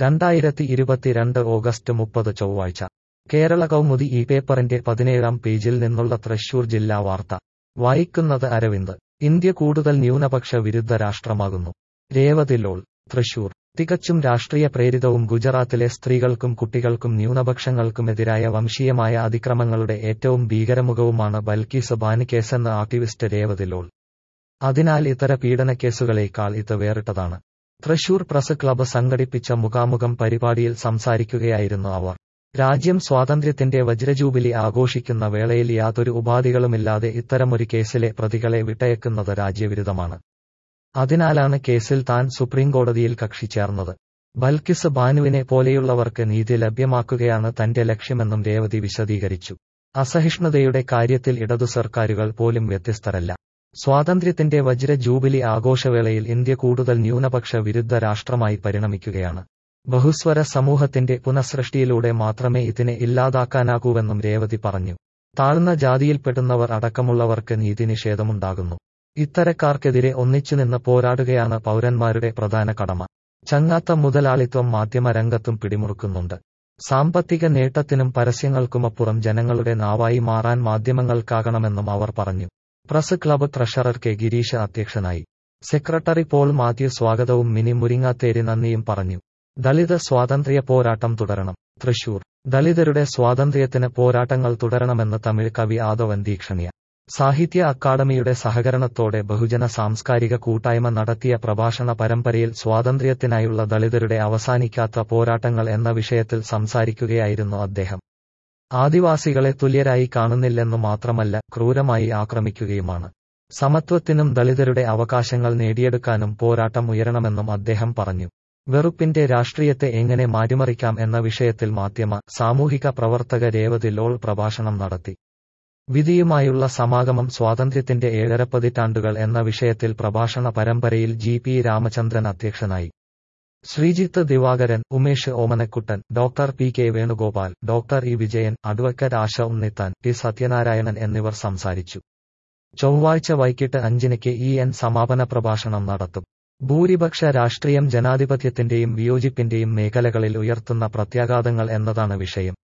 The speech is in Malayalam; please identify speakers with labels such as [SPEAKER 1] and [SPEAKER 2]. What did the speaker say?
[SPEAKER 1] രണ്ടായിരത്തി ഇരുപത്തിരണ്ട് ഓഗസ്റ്റ് മുപ്പത് ചൊവ്വാഴ്ച കേരള കൗമുദി ഈ പേപ്പറിന്റെ പതിനേഴാം പേജിൽ നിന്നുള്ള തൃശൂർ ജില്ലാ വാർത്ത വായിക്കുന്നത് അരവിന്ദ് ഇന്ത്യ കൂടുതൽ ന്യൂനപക്ഷ വിരുദ്ധ രാഷ്ട്രമാകുന്നു രേവതി ലോൾ തൃശൂർ തികച്ചും രാഷ്ട്രീയ പ്രേരിതവും ഗുജറാത്തിലെ സ്ത്രീകൾക്കും കുട്ടികൾക്കും ന്യൂനപക്ഷങ്ങൾക്കുമെതിരായ വംശീയമായ അതിക്രമങ്ങളുടെ ഏറ്റവും ഭീകരമുഖവുമാണ് ബൽക്കീസ് ബാനി കേസെന്ന് ആക്ടിവിസ്റ്റ് രേവതി ലോൾ അതിനാൽ ഇതര പീഡനക്കേസുകളേക്കാൾ ഇത് വേറിട്ടതാണ് തൃശൂർ പ്രസ് ക്ലബ്ബ് സംഘടിപ്പിച്ച മുഖാമുഖം പരിപാടിയിൽ സംസാരിക്കുകയായിരുന്നു അവർ രാജ്യം സ്വാതന്ത്ര്യത്തിന്റെ വജ്രജൂബിലി ആഘോഷിക്കുന്ന വേളയിൽ യാതൊരു ഉപാധികളുമില്ലാതെ ഇത്തരമൊരു കേസിലെ പ്രതികളെ വിട്ടയക്കുന്നത് രാജ്യവിരുദ്ധമാണ് അതിനാലാണ് കേസിൽ താൻ സുപ്രീംകോടതിയിൽ കക്ഷി ചേർന്നത് ബൽക്കിസ് ബാനുവിനെ പോലെയുള്ളവർക്ക് നീതി ലഭ്യമാക്കുകയാണ് തന്റെ ലക്ഷ്യമെന്നും രേവതി വിശദീകരിച്ചു അസഹിഷ്ണുതയുടെ കാര്യത്തിൽ ഇടതു സർക്കാരുകൾ പോലും വ്യത്യസ്തരല്ല സ്വാതന്ത്ര്യത്തിന്റെ വജ്ര ജൂബിലി ആഘോഷവേളയിൽ ഇന്ത്യ കൂടുതൽ ന്യൂനപക്ഷ വിരുദ്ധ രാഷ്ട്രമായി പരിണമിക്കുകയാണ് ബഹുസ്വര സമൂഹത്തിന്റെ പുനഃസൃഷ്ടിയിലൂടെ മാത്രമേ ഇതിനെ ഇല്ലാതാക്കാനാകൂവെന്നും രേവതി പറഞ്ഞു താഴ്ന്ന ജാതിയിൽപ്പെടുന്നവർ അടക്കമുള്ളവർക്ക് നീതിനിഷേധമുണ്ടാകുന്നു ഇത്തരക്കാർക്കെതിരെ ഒന്നിച്ചുനിന്ന് പോരാടുകയാണ് പൗരന്മാരുടെ പ്രധാന കടമ ചങ്ങാത്ത മുതലാളിത്വം മാധ്യമരംഗത്തും പിടിമുറുക്കുന്നുണ്ട് സാമ്പത്തിക നേട്ടത്തിനും പരസ്യങ്ങൾക്കുമപ്പുറം ജനങ്ങളുടെ നാവായി മാറാൻ മാധ്യമങ്ങൾക്കാകണമെന്നും അവർ പറഞ്ഞു press club treasurer K Girish അധ്യക്ഷനായി സെക്രട്ടറി പോൾ മാത്യു സ്വാഗതവും മിനി മുരിങ്ങാത്തേരി നന്ദിയും പറഞ്ഞു ദളിത് സ്വാതന്ത്ര്യ പോരാട്ടം തുടരണം തൃശൂർ ദളിതരുടെ സ്വാതന്ത്ര്യത്തിന് പോരാട്ടങ്ങൾ തുടരണമെന്ന് തമിഴ് കവി ആദവൻ ദീക്ഷണിയ സാഹിത്യ അക്കാദമിയുടെ സഹകരണത്തോടെ ബഹുജന സാംസ്കാരിക കൂട്ടായ്മ നടത്തിയ പ്രഭാഷണ പരമ്പരയിൽ സ്വാതന്ത്ര്യത്തിനായുള്ള ദളിതരുടെ അവസാനിക്കാത്ത പോരാട്ടങ്ങൾ എന്ന വിഷയത്തിൽ സംസാരിക്കുകയായിരുന്നു അദ്ദേഹം ആദിവാസികളെ തുല്യരായി കാണുന്നില്ലെന്നു മാത്രമല്ല ക്രൂരമായി ആക്രമിക്കുകയുമാണ് സമത്വത്തിനും ദളിതരുടെ അവകാശങ്ങൾ നേടിയെടുക്കാനും പോരാട്ടം ഉയരണമെന്നും അദ്ദേഹം പറഞ്ഞു വെറുപ്പിന്റെ രാഷ്ട്രീയത്തെ എങ്ങനെ മാറ്റിമറിക്കാം എന്ന വിഷയത്തിൽ മാധ്യമ സാമൂഹിക പ്രവർത്തക രേവതി ലോൾ പ്രഭാഷണം നടത്തി വിധിയുമായുള്ള സമാഗമം സ്വാതന്ത്ര്യത്തിന്റെ ഏഴര പതിറ്റാണ്ടുകൾ എന്ന വിഷയത്തിൽ പ്രഭാഷണ പരമ്പരയിൽ ജി പി രാമചന്ദ്രൻ അധ്യക്ഷനായി Sreejith Divakaran Umesh Omanakuttan doctor P K Venugopal doctor E Vijayan advocate Asha Unnithan T Sathyanarayanan എന്നിവർ സംസാരിച്ചു ചൊവ്വാഴ്ച വൈകിട്ട് അഞ്ചിനയ്ക്ക് ഇ എൻ സമാപന പ്രഭാഷണം നടത്തും ഭൂരിപക്ഷ രാഷ്ട്രീയം ജനാധിപത്യത്തിന്റെയും വിയോജിപ്പിന്റെയും മേഖലകളിൽ ഉയർത്തുന്ന പ്രത്യാഘാതങ്ങൾ എന്നതാണ് വിഷയം